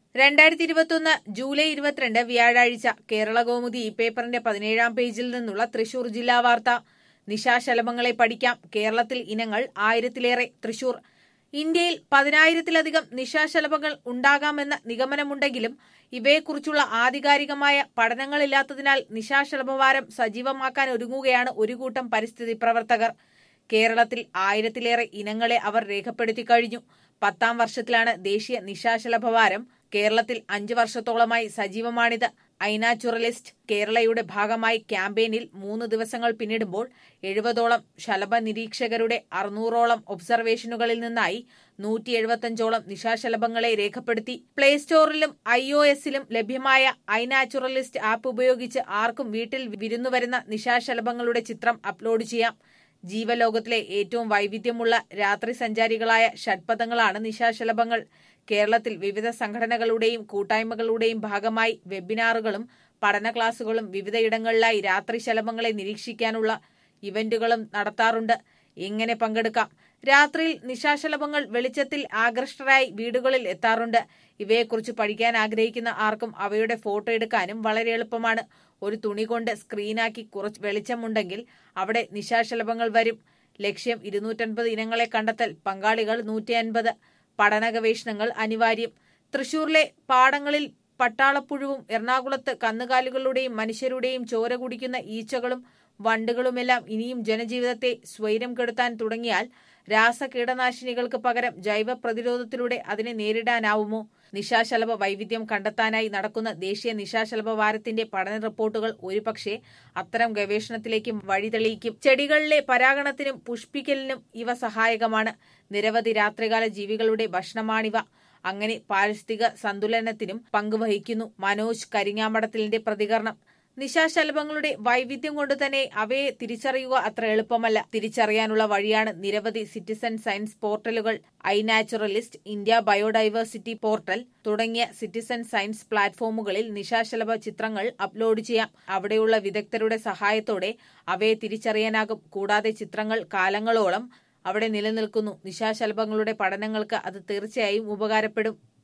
രണ്ടായിരത്തി ഇരുപത്തൊന്ന് ജൂലൈ ഇരുപത്തിരണ്ട് വ്യാഴാഴ്ച കേരള കൗമുദി ഈ പേപ്പറിന്റെ പതിനേഴാം പേജിൽ നിന്നുള്ള തൃശൂർ ജില്ലാ വാർത്ത നിശാശലഭങ്ങളെ പഠിക്കാം കേരളത്തിൽ ഇനങ്ങൾ ആയിരത്തിലേറെ തൃശൂർ ഇന്ത്യയിൽ പതിനായിരത്തിലധികം നിശാശലഭങ്ങൾ ഉണ്ടാകാമെന്ന നിഗമനമുണ്ടെങ്കിലും ഇവയെക്കുറിച്ചുള്ള ആധികാരികമായ പഠനങ്ങളില്ലാത്തതിനാൽ നിശാശലഭവാരം സജീവമാക്കാൻ ഒരുങ്ങുകയാണ് ഒരു കൂട്ടം പരിസ്ഥിതി പ്രവർത്തകർ കേരളത്തിൽ ആയിരത്തിലേറെ ഇനങ്ങളെ അവർ രേഖപ്പെടുത്തി കഴിഞ്ഞു പത്താം വർഷത്തിലാണ് ദേശീയ നിശാശലഭവാരം കേരളത്തിൽ അഞ്ചു വർഷത്തോളമായി സജീവമാണിത് ഐനാച്ചുറലിസ്റ്റ് കേരളയുടെ ഭാഗമായി ക്യാമ്പയിനിൽ മൂന്ന് ദിവസങ്ങൾ പിന്നിടുമ്പോൾ എഴുപതോളം ശലഭ നിരീക്ഷകരുടെ അറുന്നൂറോളം ഒബ്സർവേഷനുകളിൽ നിന്നായി നൂറ്റി എഴുപത്തഞ്ചോളം നിശാശലഭങ്ങളെ രേഖപ്പെടുത്തി പ്ലേ സ്റ്റോറിലും ഐ ഒ എസിലും ലഭ്യമായ ഐനാച്ചുറലിസ്റ്റ് ആപ്പ് ഉപയോഗിച്ച് ആർക്കും വീട്ടിൽ വിരുന്നുവരുന്ന നിശാശലഭങ്ങളുടെ ചിത്രം അപ്ലോഡ് ചെയ്യാം ജീവലോകത്തിലെ ഏറ്റവും വൈവിധ്യമുള്ള രാത്രി സഞ്ചാരികളായ ഷഡ്പഥങ്ങളാണ് നിശാശലഭങ്ങൾ കേരളത്തിൽ വിവിധ സംഘടനകളുടെയും കൂട്ടായ്മകളുടെയും ഭാഗമായി വെബിനാറുകളും പഠന ക്ലാസുകളും വിവിധയിടങ്ങളിലായി രാത്രി ശലഭങ്ങളെ നിരീക്ഷിക്കാനുള്ള ഇവന്റുകളും നടത്താറുണ്ട് എങ്ങനെ പങ്കെടുക്കാം രാത്രിയിൽ നിശാശലഭങ്ങൾ വെളിച്ചത്തിൽ ആകൃഷ്ടരായി വീടുകളിൽ എത്താറുണ്ട് ഇവയെക്കുറിച്ച് പഠിക്കാൻ ആഗ്രഹിക്കുന്ന ആർക്കും അവയുടെ ഫോട്ടോ എടുക്കാനും വളരെ എളുപ്പമാണ് ഒരു തുണി കൊണ്ട് സ്ക്രീനാക്കി കുറച്ച് വെളിച്ചമുണ്ടെങ്കിൽ അവിടെ നിശാശലഭങ്ങൾ വരും ലക്ഷ്യം ഇരുന്നൂറ്റൻപത് ഇനങ്ങളെ കണ്ടെത്തൽ പങ്കാളികൾ നൂറ്റി അൻപത് പഠന ഗവേഷണങ്ങൾ അനിവാര്യം തൃശൂരിലെ പാടങ്ങളിൽ പട്ടാളപ്പുഴുവും എറണാകുളത്ത് കന്നുകാലികളുടെയും മനുഷ്യരുടെയും ചോര കുടിക്കുന്ന ഈച്ചകളും വണ്ടുകളുമെല്ലാം ഇനിയും ജനജീവിതത്തെ സ്വൈരം കെടുത്താൻ തുടങ്ങിയാൽ രാസ കീടനാശിനികൾക്ക് പകരം ജൈവ പ്രതിരോധത്തിലൂടെ അതിനെ നേരിടാനാവുമോ നിശാശലഭ വൈവിധ്യം കണ്ടെത്താനായി നടക്കുന്ന ദേശീയ നിശാശലഭ വാരത്തിന്റെ പഠന റിപ്പോർട്ടുകൾ ഒരുപക്ഷെ അത്തരം ഗവേഷണത്തിലേക്ക് വഴിതെളിയിക്കും ചെടികളിലെ പരാഗണത്തിനും പുഷ്പിക്കലിനും ഇവ സഹായകമാണ് നിരവധി രാത്രികാല ജീവികളുടെ ഭക്ഷണമാണിവ അങ്ങനെ പാരിസ്ഥിതിക സന്തുലനത്തിനും പങ്കുവഹിക്കുന്നു മനോജ് കരിങ്ങാമടത്തിലിന്റെ പ്രതികരണം നിശാശലഭങ്ങളുടെ വൈവിധ്യം കൊണ്ട് തന്നെ അവയെ തിരിച്ചറിയുക അത്ര എളുപ്പമല്ല തിരിച്ചറിയാനുള്ള വഴിയാണ് നിരവധി സിറ്റിസൺ സയൻസ് പോർട്ടലുകൾ iNaturalist India biodiversity portal തുടങ്ങിയ സിറ്റിസൺ സയൻസ് പ്ലാറ്റ്ഫോമുകളിൽ നിശാശലഭ ചിത്രങ്ങൾ അപ്ലോഡ് ചെയ്യാം അവിടെയുള്ള വിദഗ്ധരുടെ സഹായത്തോടെ അവയെ തിരിച്ചറിയാനാകും കൂടാതെ ചിത്രങ്ങൾ കാലങ്ങളോളം അവിടെ നിലനിൽക്കുന്നു നിശാശലഭങ്ങളുടെ പഠനങ്ങൾക്ക് അത് തീർച്ചയായും ഉപകാരപ്പെടും